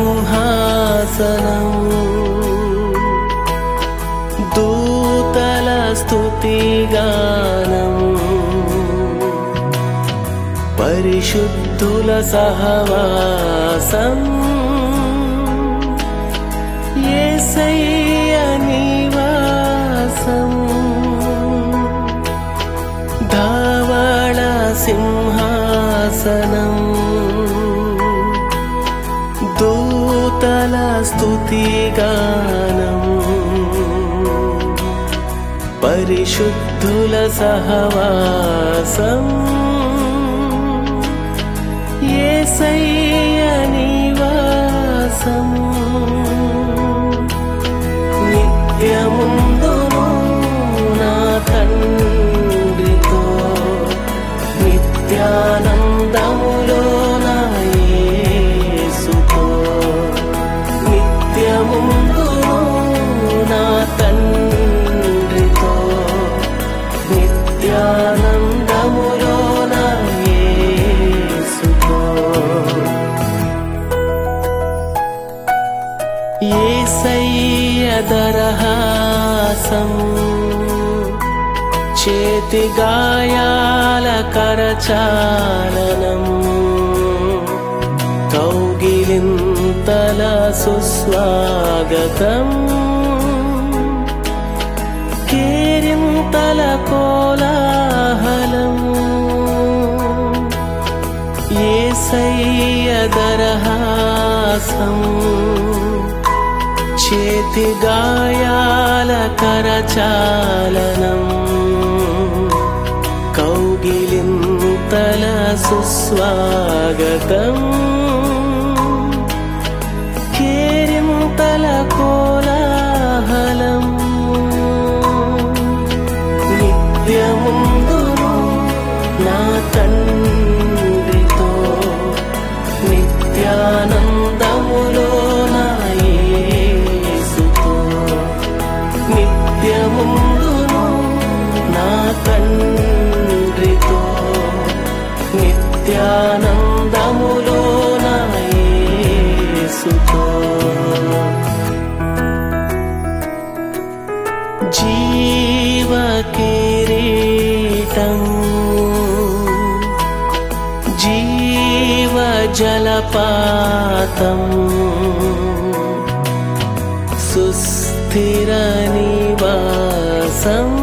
సింహాసనం దూతల స్తుతిగానం పరిశుద్ధుల సహవాసం యేసయ్య నివాసం ధావళ సింహాసనం దూతల స్తుతిగానం పరిశుద్ధుల సహవాసం యేసయ్య నివాసం నిత్యముందును నా తండ్రితో నిత్యానందములో నా యేసుతో నిత్యముందును నా తండ్రితో నిత్యానందములో నా యేసుతో ఏసయ్య దరహాసం చేతి గాయాల కరచాలనం కౌగిలింతల సుస్వాగతం కేరింతల కోలాహలం ఏసయ్య దరహాసం చేతి గాయాల కరచాలనం కౌగిలింతల సుస్వాగతం కేరింతల కోలాహలం నిత్యముందును నా తండ్రితో నిత్యానందములో నా యేసుతో నిత్యముందును నా తండ్రితో నిత్యానందములో నా యేసుతో జీవ కిరీటం జీవ జలపాతం సుస్థిర నివాసం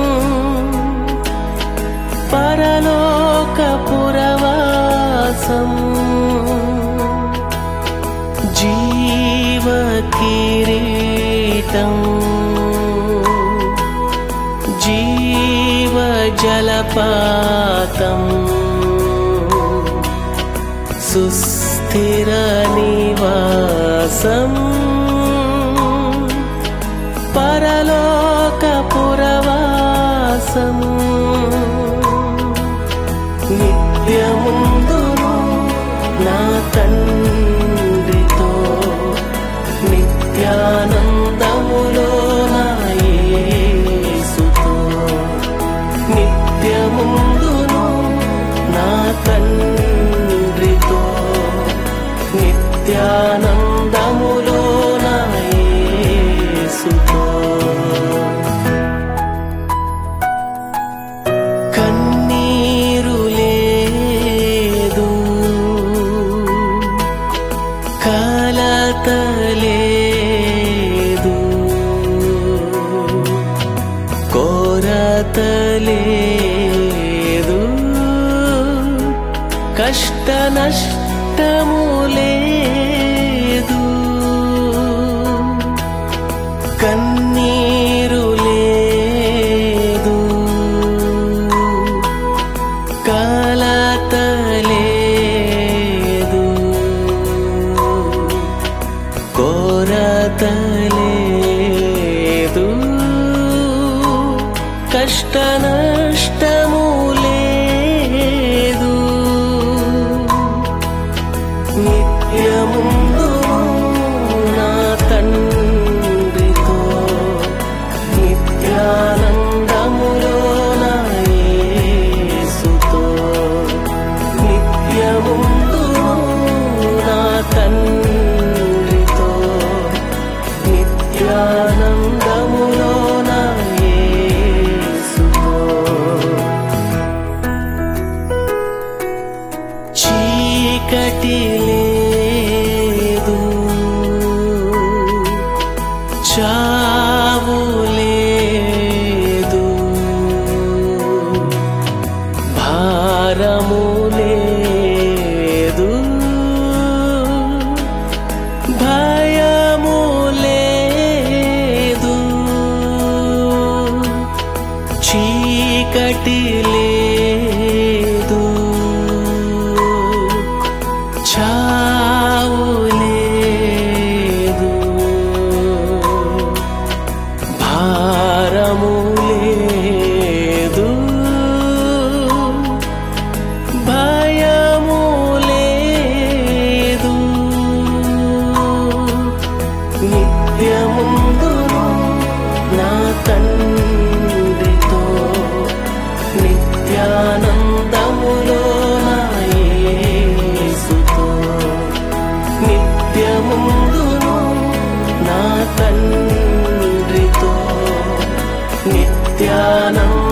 పరలోకపురవాసం జీవ కిరీటం జీవ జలపాతం సుస్థిర నివాసం పరలోకపురవాసం నిత్యముందును నా తండ్రితో నిత్యానందములో నా యేసుతో నిత్యముందును నా తండ్రితో నిత్యానందములో నా యేసుతో కన్నీరు లేదు కలత లేదు కోరత లేదు కష్ట నష్టము లేదు కన్నీరు లేదు కలత లేదు కోరత లేదు కష్ట నష్టము లేదు నిత్యముందు నా తండ్రితో నిత్యానందములో నా యేసుతో నిత్యముందు నా తండ్రి నిత్యానందములోన యేసుతో చీకటి లేదు చావు లేదు భారము లేదు భయము లేదు చీకటి లేదు చావు లేదు భారము లేదు భయము లేదు నిత్యముందును నా తండ్రితో నిత్యానందములో నా యేసుతో నిత్యముందును నా తండ్రితో నిత్యానంద